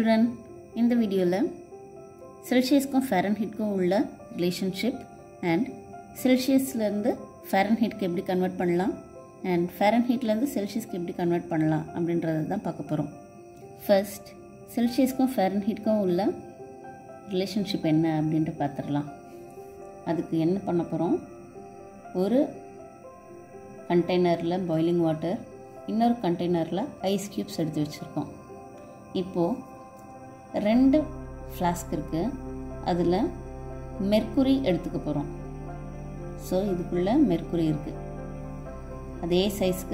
Children இந்த வீடியோவில் செல்சியஸ்க்கும் ஃபேரன்ஹீட்க்கும் உள்ள ரிலேஷன்ஷிப் அண்ட் செல்சியஸ்லேருந்து ஃபேரன்ஹீட்க்கு எப்படி கன்வெர்ட் பண்ணலாம் அண்ட் ஃபேரன்ஹீட்லேருந்து செல்சியஸ்க்கு எப்படி கன்வெர்ட் பண்ணலாம் அப்படின்றத தான் பார்க்க போகிறோம் ஃபர்ஸ்ட் செல்சியஸ்க்கும் ஃபேரன்ஹீட்க்கும் உள்ள ரிலேஷன்ஷிப் என்ன அப்படின்ட்டு பார்த்துடலாம் அதுக்கு என்ன பண்ண போகிறோம் ஒரு கண்டெய்னரில் பாய்லிங் வாட்டர் இன்னொரு கண்டெய்னரில் ஐஸ் க்யூப்ஸ் எடுத்து வச்சுருக்கோம் இப்போது ரெண்டு ஃப்ளாஸ்க் இருக்குது அதில் மெர்க்குரி எடுத்துக்க போகிறோம் ஸோ இதுக்குள்ளே மெர்க்குரி இருக்குது அதே சைஸ்க்கு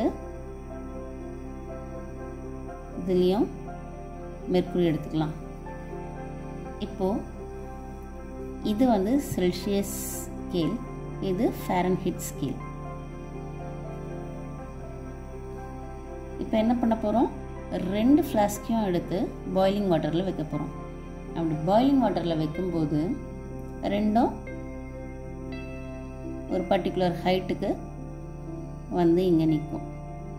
இதுலேயும் மெர்க்குரி எடுத்துக்கலாம் இப்போது இது வந்து செல்சியஸ் ஸ்கேல் இது ஃபேரன்ஹீட் ஸ்கேல் இப்போ என்ன பண்ண போகிறோம் ரெண்டு ஃப்ளாஸ்கையும் எடுத்து பாய்லிங் வாட்டரில் வைக்க போகிறோம் அப்படி பாய்லிங் வாட்டரில் வைக்கும்போது ரெண்டும் ஒரு பர்டிகுலர் ஹைட்டுக்கு வந்து இங்கே நிற்கும்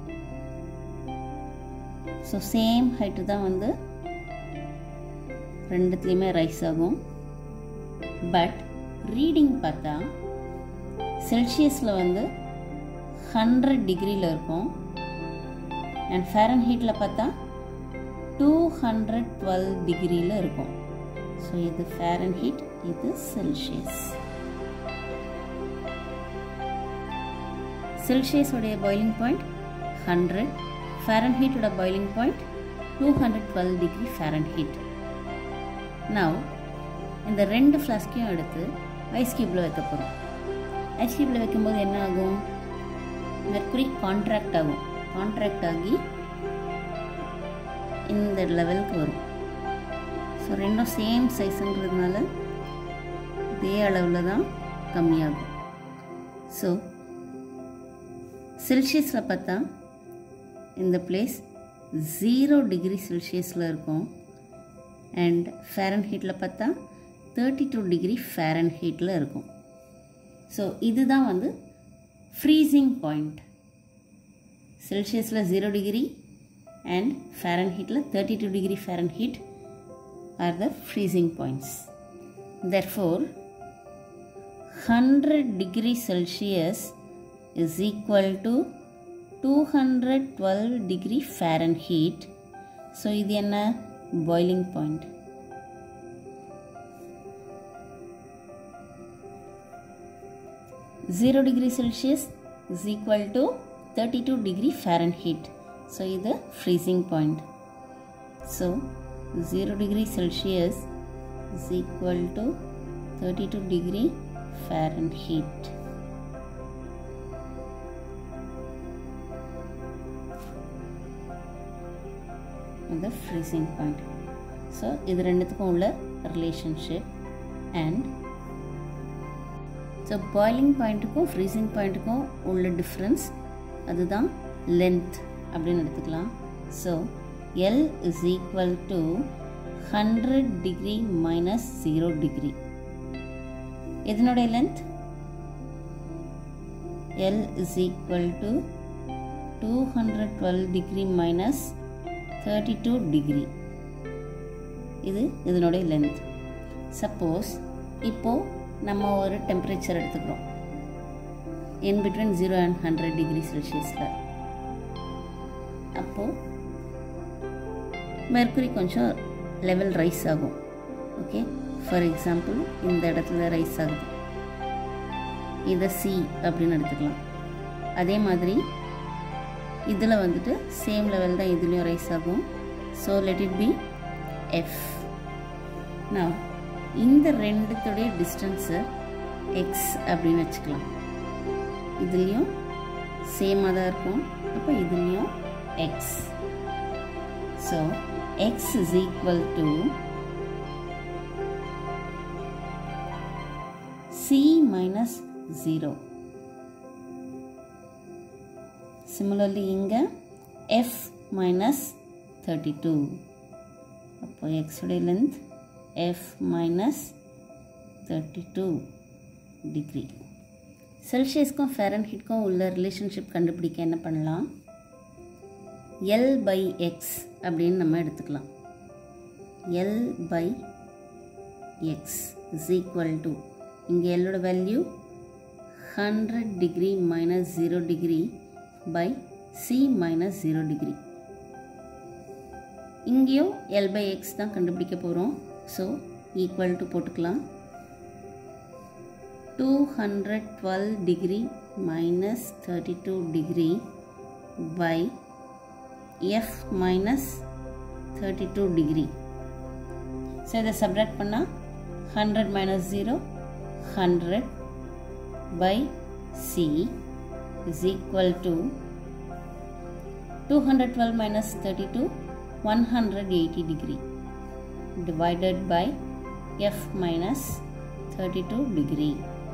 ஸோ சேம் ஹைட்டு தான் வந்து ரெண்டுத்துலேயுமே ரைஸ் ஆகும் பட் ரீடிங் பார்த்தா செல்சியஸில் வந்து ஹண்ட்ரட் டிகிரியில் இருக்கும் அண்ட் ஃபேரன் ஹீட்டில் பார்த்தா டூ ஹண்ட்ரட் டுவெல் டிகிரியில் இருக்கும் ஸோ இது ஃபேரன் ஹீட் இது செல்சியஸ் செல்சியஸோடைய பாய்லிங் பாயிண்ட் ஹண்ட்ரட் ஃபேரன் ஹீட்டோட boiling point two hundred twelve degree Fahrenheit now இந்த ரெண்டு ஃப்ளாஸ்கையும் எடுத்து ஐஸ் கியூப்பில் வைக்க போகிறோம் ஐஸ் கியூப்பில் வைக்கும்போது என்ன ஆகும் மெர்க்குரி கான்ட்ராக்ட் ஆகும் கான்ட்ராக்ட் ஆகி இந்த லெவலுக்கு வரும் ஸோ ரெண்டும் சேம் சைஸுங்கிறதுனால இதே அளவில் தான் கம்மியாகும் ஸோ செல்சியஸில் பார்த்தா இந்த பிளேஸ் ஜீரோ டிகிரி செல்சியஸில் இருக்கும் அண்ட் ஃபேரன் ஹீட்டில் பார்த்தா தேர்ட்டி டூ டிகிரி ஃபேரன் ஹீட்டில் இருக்கும் ஸோ இதுதான் வந்து ஃப்ரீசிங் பாயிண்ட் செல்சியஸில் ஜீரோ டிகிரி அண்ட் ஃபேரன் ஹீட்டில் thirty two degree Fahrenheit are the freezing points therefore hundred degree Celsius is equal to two hundred twelve degree Fahrenheit so இது என்ன boiling point zero degree Celsius is equal to thirty two degree Fahrenheit so இது freezing point so zero degree Celsius is equal to thirty two degree Fahrenheit the freezing point so இது ரெண்டுத்துக்கும் உள்ள relationship and so boiling பாயிண்ட்டுக்கும் ஃப்ரீசிங் பாயிண்ட்டுக்கும் உள்ள difference அதுதான் length அப்படின்னு எடுத்துக்கலாம் so L is equal to hundred degree minus zero degree இதனுடைய length L is equal to two hundred twelve degree minus thirty two degree இது இதனுடைய லென்த் சப்போஸ் இப்போது நம்ம ஒரு டெம்பரேச்சர் எடுத்துக்கிறோம் in between zero and hundred degree செல்சியஸில் அப்போது mercury கொஞ்சம் லெவல் ரைஸ் ஆகும் ஓகே ஃபார் எக்ஸாம்பிள் இந்த இடத்துல ரைஸ் ஆகுது இதை சி அப்படின்னு எடுத்துக்கலாம் அதே மாதிரி இதில் வந்துட்டு சேம் லெவல் தான் இதுலேயும் ரைஸ் ஆகும் so let it be F நான் இந்த ரெண்டுத்துடைய டிஸ்டன்ஸை எக்ஸ் அப்படின்னு வச்சுக்கலாம் இதுலேயும் சேமாக தான் இருக்கும் அப்போ இதுலேயும் X so X is equal to C minus zero similarly இங்கே எஃப் மைனஸ் தேர்ட்டி டூ அப்போ எக்ஸுடைய length F minus thirty two degree செல்சியஸ்க்கும் ஃபேரன்ஹீட்க்கும் உள்ள ரிலேஷன்ஷிப் கண்டுபிடிக்க என்ன பண்ணலாம் எல் பை எக்ஸ் அப்படின்னு நம்ம எடுத்துக்கலாம் L by X is equal to இங்கே எல்லோட value hundred degree minus zero degree by C minus zero degree இங்கேயும் எல் பை எக்ஸ் தான் கண்டுபிடிக்க போகிறோம் ஸோ ஈக்குவல் டு போட்டுக்கலாம் two hundred twelve degree minus thirty two degree by F minus thirty two degree so இதை subtract பண்ணால் hundred minus zero hundred by C is equal to two hundred twelve minus thirty two one hundred eighty degree divided by f minus 32 degree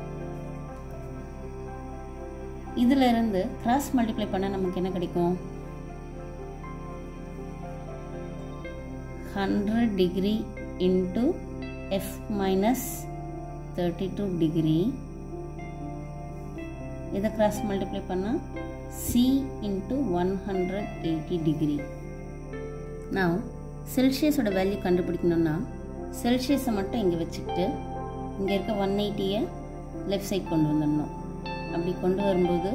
இதில் இருந்து cross multiply பண்ண நமக்கு என்ன கிடைக்கும் hundred degree into F minus thirty two degree இதை cross multiply பண்ணால் C into one hundred eighty degree நான் செல்சியஸோட வேல்யூ கண்டுபிடிக்கணும்னா செல்சியஸை மட்டும் இங்கே வச்சுக்கிட்டு இங்கே இருக்க ஒன் எயிட்டியை லெஃப்ட் சைட் கொண்டு வந்துடணும் அப்படி கொண்டு வரும்போது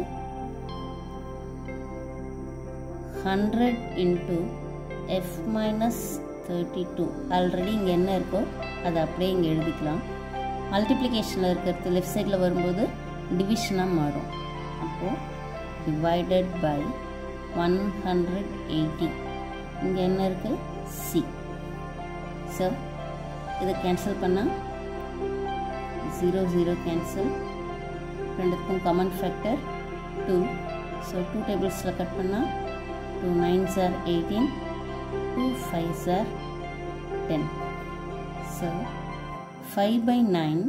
hundred into F minus thirty two already இங்கே என்ன இருக்கோ அதை அப்படியே இங்கே எழுதிக்கலாம் மல்டிப்ளிகேஷனில் இருக்கிறது லெஃப்ட் சைடில் வரும்போது டிவிஷனாக மாறும் அப்போது divided by one hundred eighty இங்கே என்ன இருக்குது சி ஸோ இதை கேன்சல் பண்ணால் ஜீரோ ஜீரோ கேன்சல் ரெண்டுக்கும் common factor two so two டேபிள்ஸில் கட் பண்ணால் two nines or eighteen two fives or ten so five by nine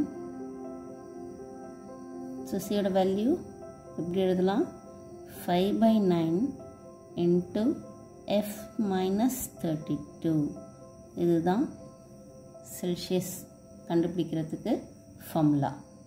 so சியோட வேல்யூ எப்படி எழுதலாம் five by nine into F minus thirty two இதுதான் Celsius கண்டுபிடிக்கிறதுக்கு formula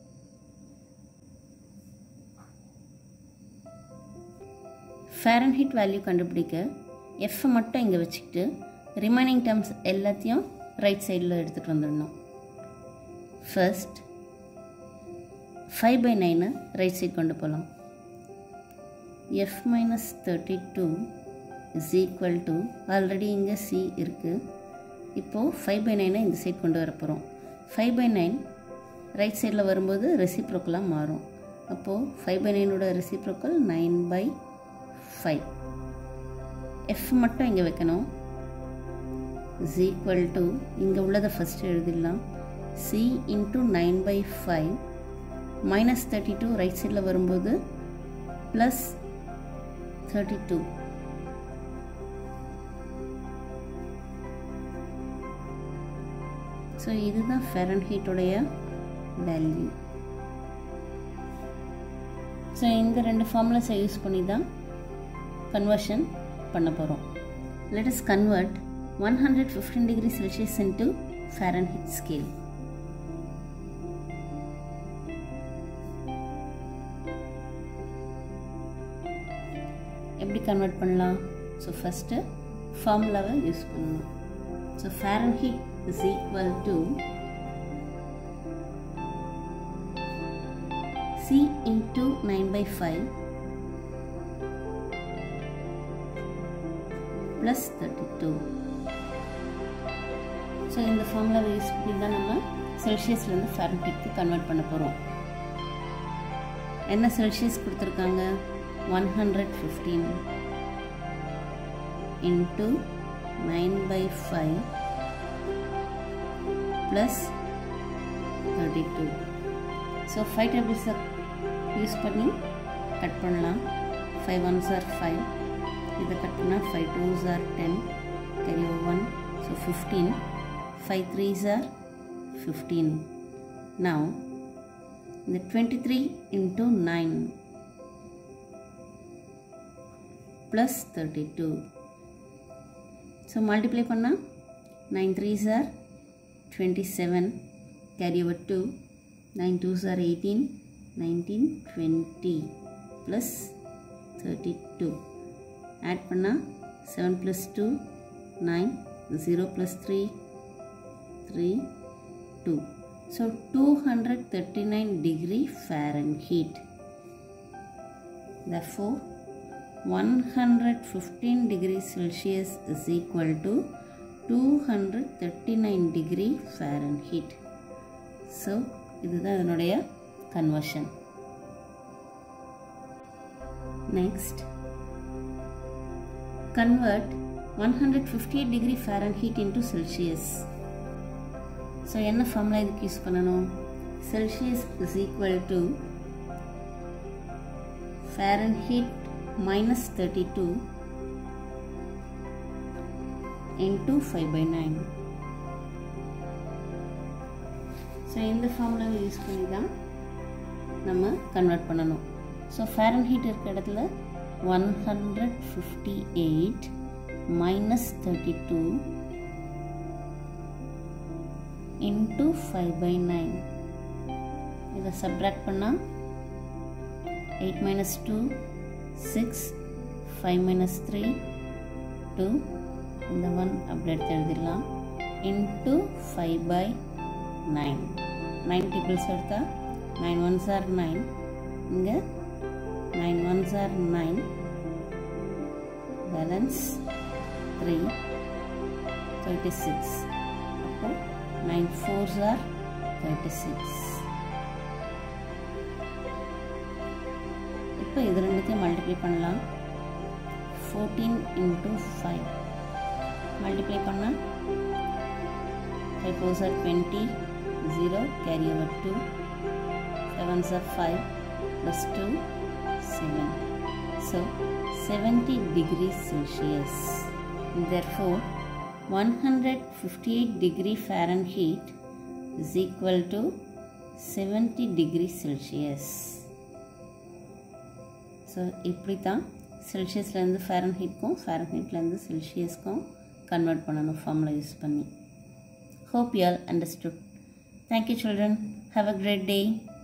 Fahrenheit value கண்டுபிடிக்க F மட்டும் இங்கே வச்சுக்கிட்டு ரிமைனிங் டேர்ம்ஸ் எல்லாத்தையும் ரைட் சைடில் எடுத்துகிட்டு வந்துடணும் ஃபர்ஸ்ட் ஃபைவ் பை நைனை ரைட் சைட் கொண்டு போகலாம் F minus thirty two is equal to already இங்கே சி இருக்குது இப்போது ஃபைவ் பை நைனை இந்த சைட் கொண்டு வர போகிறோம் ஃபைவ் பை நைன் ரைட் சைடில் வரும்போது ரெசிப்ரோக்கலாக மாறும் அப்போது ஃபைவ் பை நைனோட reciprocal nine by five F மட்டும் இங்கே வைக்கணும் இஸ் ஈக்குவல் டு இங்கே உள்ளதை ஃபஸ்ட்டு எழுதிடலாம் C into nine by five minus thirty two right சைடில் வரும்போது ப்ளஸ் தேர்ட்டி டூ ஸோ இதுதான் ஃபெரன்ஹீட்டுடைய வேல்யூ ஸோ இந்த ரெண்டு ஃபார்முலாஸை யூஸ் பண்ணி தான் கன்வர்ஷன் பண்ண போகிறோம் let is convert one hundred fifteen degree Celsius into Fahrenheit scale எப்படி கன்வெர்ட் பண்ணலாம் ஸோ ஃபஸ்ட்டு ஃபார்முலாவை யூஸ் பண்ணணும் so Fahrenheit is equal to C into nine by five plus thirty two so இந்த ஃபார்முலாவை யூஸ் பண்ணி தான் நம்ம செல்சியஸ்லேருந்து ஃபேரன்ஹீட்க்கு கன்வெர்ட் பண்ண போகிறோம் என்ன செல்சியஸ் கொடுத்துருக்காங்க one hundred fifteen into nine by five plus thirty two so five டேபிள்ஸை யூஸ் பண்ணி கட் பண்ணலாம் ஃபைவ் ஒன்ஸ் ஆர் ஃபைவ் இதை கட் பண்ணால் five twos are ten carry one so fifteen five threes are fifteen now இந்த twenty three into nine plus thirty two so multiply பண்ணால் nine threes are twenty seven carry over two nine twos are eighteen nineteen twenty plus thirty two add பண்ணால் seven plus two nine zero plus three 3 2 so 239 degree Fahrenheit therefore 115 degree Celsius is equal to 239 degree Fahrenheit so இதுதான் இதனுடைய conversion next convert 158 degree Fahrenheit into Celsius so என்ன formula இதுக்கு use பண்ணணும் Celsius is equal to Fahrenheit minus 32 into 5 by 9 so இந்த ஃபார்முலாவை use பண்ணி தான் நம்ம கன்வெர்ட் பண்ணணும் ஸோ ஃபேரன்ஹீட் இருக்க இடத்துல one hundred fifty eight minus thirty two into five by nine இதை சப்ராக்ட் பண்ணால் eight minus two six five minus three two இந்த ஒன் அப்படி எடுத்து எழுதிடலாம் into five by nine nine tables எடுத்தால் நைன் ஒன்ஸ் ஆர் நைன் இங்கே nine ones are nine balance three thirty six அப்போ nine fours are thirty six இப்போ இது ரெண்டுத்தையும் மல்டிப்ளை பண்ணலாம் ஃபோர்டீன் இன்ட்டு ஃபைவ் மல்டிப்ளை பண்ணால் five fours R twenty zero carry over two sevens are five plus two seven so seventy degree Celsius therefore 158 degree Fahrenheit is equal to 70 degree Celsius. So இப்படி தான் செல்சியஸ்லேருந்து ஃபேரன்ஹீட்க்கும் ஃபேரன்ஹீட்லேருந்து செல்சியஸ்க்கும் convert பண்ணணும் formula use பண்ணி hope you all understood thank you children have a great day